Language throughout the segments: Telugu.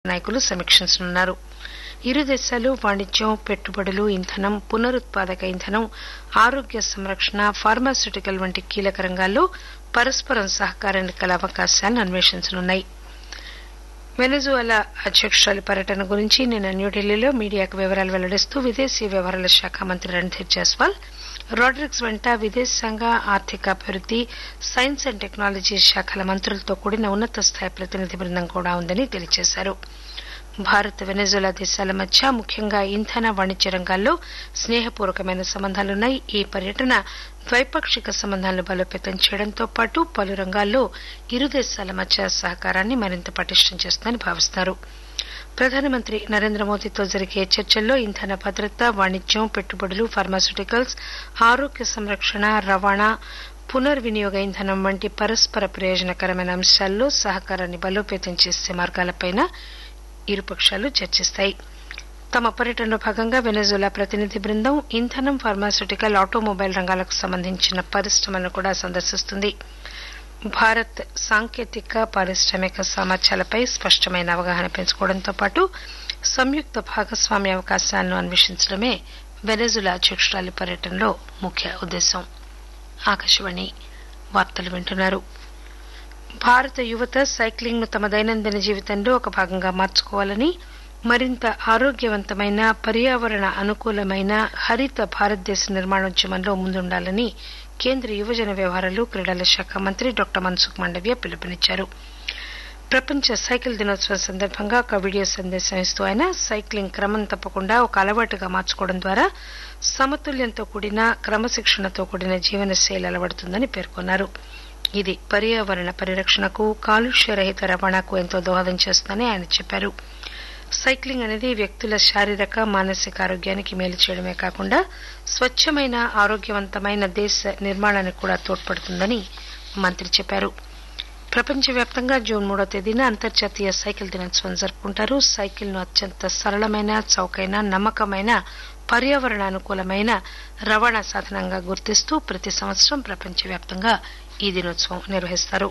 నాయకులు సమీక్షించనున్నారు ఇరు దేశాలు వాణిజ్యం పెట్టుబడులు ఇంధనం పునరుత్పాదక ఇంధనం ఆరోగ్య సంరక్షణ ఫార్మాస్యూటికల్ వంటి కీలక రంగాల్లో పరస్పరం సహకారానికి గల అవకాశాలను అన్వేషించనున్నాయి వెనజువలా అధ్యకురాలి పర్యటన గురించి నిన్న న్యూఢిల్లీలో మీడియాకు వివరాలు వెల్లడిస్తూ విదేశీ వ్యవహారాల శాఖ మంత్రి రణ్ధీర్ జైస్వాల్ రాడ్రిక్స్ వెంట విదేశాంగ ఆర్థికాభివృద్ది సైన్స్ అండ్ టెక్నాలజీ శాఖల మంత్రులతో కూడిన ఉన్నత స్థాయి ప్రతినిధి బృందం కూడా ఉందని తెలియజేశారు భారత్ వెనజులా దేశాల మధ్య ముఖ్యంగా ఇంధన వాణిజ్య రంగాల్లో స్నేహపూర్వకమైన సంబంధాలున్నాయి ఈ పర్యటన ద్వైపాక్షిక సంబంధాలను బలోపేతం చేయడంతో పాటు పలు రంగాల్లో ఇరు దేశాల మధ్య సహకారాన్ని మరింత పటిష్టం చేస్తుందని భావిస్తున్నారు ప్రధానమంత్రి నరేంద్ర మోదీతో జరిగే చర్చల్లో ఇంధన భద్రత వాణిజ్యం పెట్టుబడులు ఫార్మాస్యూటికల్స్ ఆరోగ్య సంరక్షణ రవాణా పునర్వినియోగ ఇంధనం వంటి పరస్పర ప్రయోజనకరమైన అంశాల్లో సహకారాన్ని బలోపేతం చేసే మార్గాలపై ఇరుపక్షాలు చర్చిస్తాయి తమ పర్యటనలో భాగంగా వెనజులా ప్రతినిధి బృందం ఇంధనం ఫార్మాస్యూటికల్ ఆటోమొబైల్ రంగాలకు సంబంధించిన పరిశ్రమలను కూడా సందర్శిస్తుంది భారత్ సాంకేతిక పారిశ్రామిక సామర్థ్యాలపై స్పష్టమైన అవగాహన పెంచుకోవడంతో పాటు సంయుక్త భాగస్వామ్య అవకాశాలను అన్వేషించడమే వెనజులా అధ్యకురాలి పర్యటనలో ముఖ్య ఉద్దేశం ఆకాశవాణి వార్తలు వింటున్నారు భారత యువత సైక్లింగ్ ను తమ దైనందిన జీవితంలో ఒక భాగంగా మార్చుకోవాలని మరింత ఆరోగ్యవంతమైన పర్యావరణ అనుకూలమైన హరిత భారతదేశ నిర్మాణోద్యమంలో ముందుండాలని కేంద్ర యువజన వ్యవహారాలు క్రీడల శాఖ మంత్రి డాక్టర్ మన్సుఖ్ మాండవ్య పిలుపునిచ్చారు ప్రపంచ సైకిల్ దినోత్సవం సందర్భంగా ఒక వీడియో సందేశం ఇస్తూ ఆయన సైక్లింగ్ క్రమం తప్పకుండా ఒక అలవాటుగా మార్చుకోవడం ద్వారా సమతుల్యంతో కూడిన క్రమశిక్షణతో కూడిన జీవనశైలి అలవడుతుందని పేర్కొన్నారు ఇది పర్యావరణ పరిరక్షణకు కాలుష్య రహిత రవాణాకు ఎంతో దోహదం చేస్తుందని ఆయన చెప్పారు సైక్లింగ్ అనేది వ్యక్తుల శారీరక మానసిక ఆరోగ్యానికి మేలు చేయడమే కాకుండా స్వచ్చమైన ఆరోగ్యవంతమైన దేశ నిర్మాణానికి కూడా తోడ్పడుతుందని మంత్రి చెప్పారు ప్రపంచవ్యాప్తంగా జూన్ మూడో తేదీన అంతర్జాతీయ సైకిల్ దినోత్సవం జరుపుకుంటారు సైకిల్ ను అత్యంత సరళమైన చౌకైన నమ్మకమైన పర్యావరణ అనుకూలమైన రవాణా సాధనంగా గుర్తిస్తూ ప్రతి సంవత్సరం ప్రపంచవ్యాప్తంగా ఈ దినోత్సవం నిర్వహిస్తారు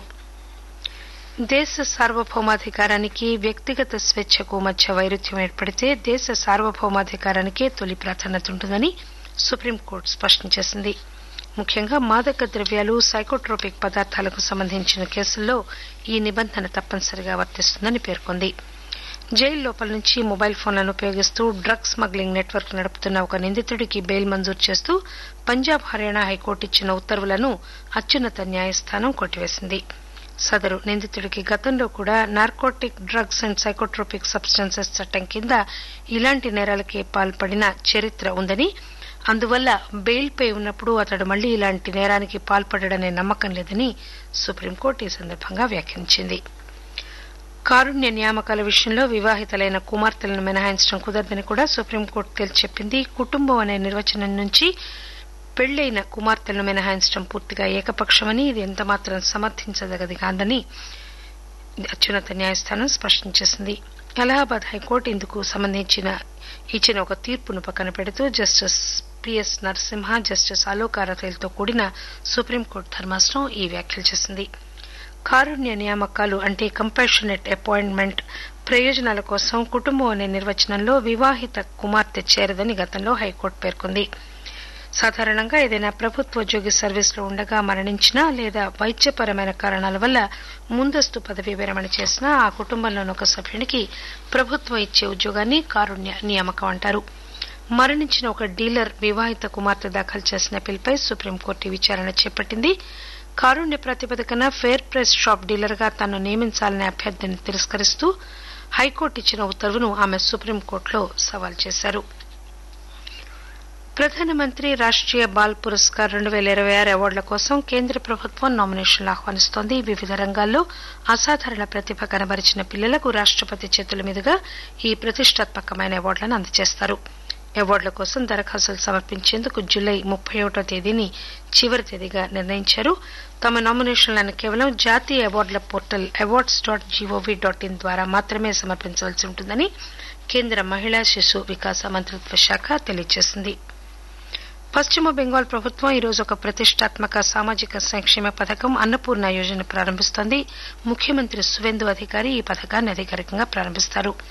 దేశ సార్వభౌమాధికారానికి వ్యక్తిగత స్వేచ్ఛకు మధ్య వైరుధ్యం ఏర్పడితే దేశ సార్వభౌమాధికారానికే తొలి ప్రాధాన్యత ఉంటుందని సుప్రీంకోర్టు స్పష్టం చేసింది ముఖ్యంగా మాదక ద్రవ్యాలు సైకోట్రోపిక్ పదార్థాలకు సంబంధించిన కేసుల్లో ఈ నిబంధన తప్పనిసరిగా వర్తిస్తుందని పేర్కొంది జైలు లోపల నుంచి మొబైల్ ఫోన్లను ఉపయోగిస్తూ డ్రగ్ స్మగ్లింగ్ నెట్వర్క్ నడుపుతున్న ఒక నిందితుడికి బెయిల్ మంజూరు చేస్తూ పంజాబ్ హర్యానా హైకోర్టు ఇచ్చిన ఉత్తర్వులను అత్యున్నత న్యాయస్థానం కొట్టివేసింది సదరు నిందితుడికి గతంలో కూడా narcotic drugs and psychotropic substances చట్టం కింద ఇలాంటి నేరాలకే పాల్పడిన చరిత్ర ఉందని అందువల్ల బెయిల్పై ఉన్నప్పుడు అతడు మళ్లీ ఇలాంటి నేరానికి పాల్పడడనే నమ్మకం లేదని సుప్రీంకోర్టు ఈ సందర్భంగా వ్యాఖ్యానించింది కారుణ్య నియామకాల విషయంలో వివాహితులైన కుమార్తెలను మినహాయించడం కుదరదని కూడా సుప్రీంకోర్టు తేల్చెప్పింది కుటుంబం అనే నిర్వచనం నుంచి పెళ్లైన కుమార్తెలను మినహాయించడం పూర్తిగా ఏకపక్షమని ఇది ఎంతమాత్రం సమర్థించదగది కాదని అత్యున్నత న్యాయస్థానం స్పష్టం చేసింది అలహాబాద్ హైకోర్టు ఇందుకు సంబంధించిన ఇచ్చిన ఒక తీర్పును పక్కన పెడుతూ justice PS Narasimha justice Alok అరతేలతో కూడిన సుప్రీంకోర్టు ధర్మాసనం ఈ వ్యాఖ్యలు చేసింది కారుణ్య నియామకాలు అంటే కంపాషనెట్ అపాయింట్మెంట్ ప్రయోజనాల కోసం కుటుంబం అనే నిర్వచనంలో వివాహిత కుమార్తె చేరదని గతంలో హైకోర్టు పేర్కొంది సాధారణంగా ఏదైనా ప్రభుత్వోద్యోగి సర్వీసులో ఉండగా మరణించినా లేదా వైద్యపరమైన కారణాల వల్ల ముందస్తు పదవీ విరమణ చేసినా ఆ కుటుంబంలోని ఒక సభ్యునికి ప్రభుత్వం ఇచ్చే ఉద్యోగాన్ని కారుణ్య నియామకం అంటారు మరణించిన ఒక డీలర్ వివాహిత కుమార్తె దాఖలు చేసిన పిల్పై సుప్రీంకోర్టు విచారణ చేపట్టింది కారుణ్య ప్రాతిపదికన ఫేర్ ప్రైస్ షాప్ డీలర్గా తాను నియమించాలనే అభ్యర్థిని తిరస్కరిస్తూ హైకోర్టు ఇచ్చిన ఉత్తర్వును ఆమె సుప్రీంకోర్టులో సవాల్ చేశారు ప్రధానమంత్రి రాష్ట్రీయ బాల్ పురస్కార్ రెండు పేల ఇరవై ఆరు అవార్డుల కోసం కేంద్ర ప్రభుత్వం నామినేషన్లు ఆహ్వానిస్తోంది వివిధ రంగాల్లో అసాధారణ ప్రతిభ కనబరిచిన పిల్లలకు రాష్టపతి చేతుల మీదుగా ఈ ప్రతిష్టాత్మకమైన అవార్డులను అందజేస్తారు అవార్డుల కోసం దరఖాస్తులు సమర్పించేందుకు జులై ముప్పై ఒకటో తేదీని చివరి తేదీగా నిర్ణయించారు తమ నామినేషన్లను కేవలం జాతీయ అవార్డుల portal awards dot GOV dot in ద్వారా మాత్రమే సమర్పించవలసి ఉంటుందని కేంద్ర మహిళా శిశు వికాస మంత్రిత్వ శాఖ తెలియజేసింది పశ్చిమ బెంగాల్ ప్రభుత్వం ఈరోజు ఒక ప్రతిష్టాత్మక సామాజిక సంక్షేమ పథకం అన్నపూర్ణ యోజన ప్రారంభిస్తోంది ముఖ్యమంత్రి సువేందు అధికారి ఈ పథకాన్ని అధికారికంగా ప్రారంభిస్తారు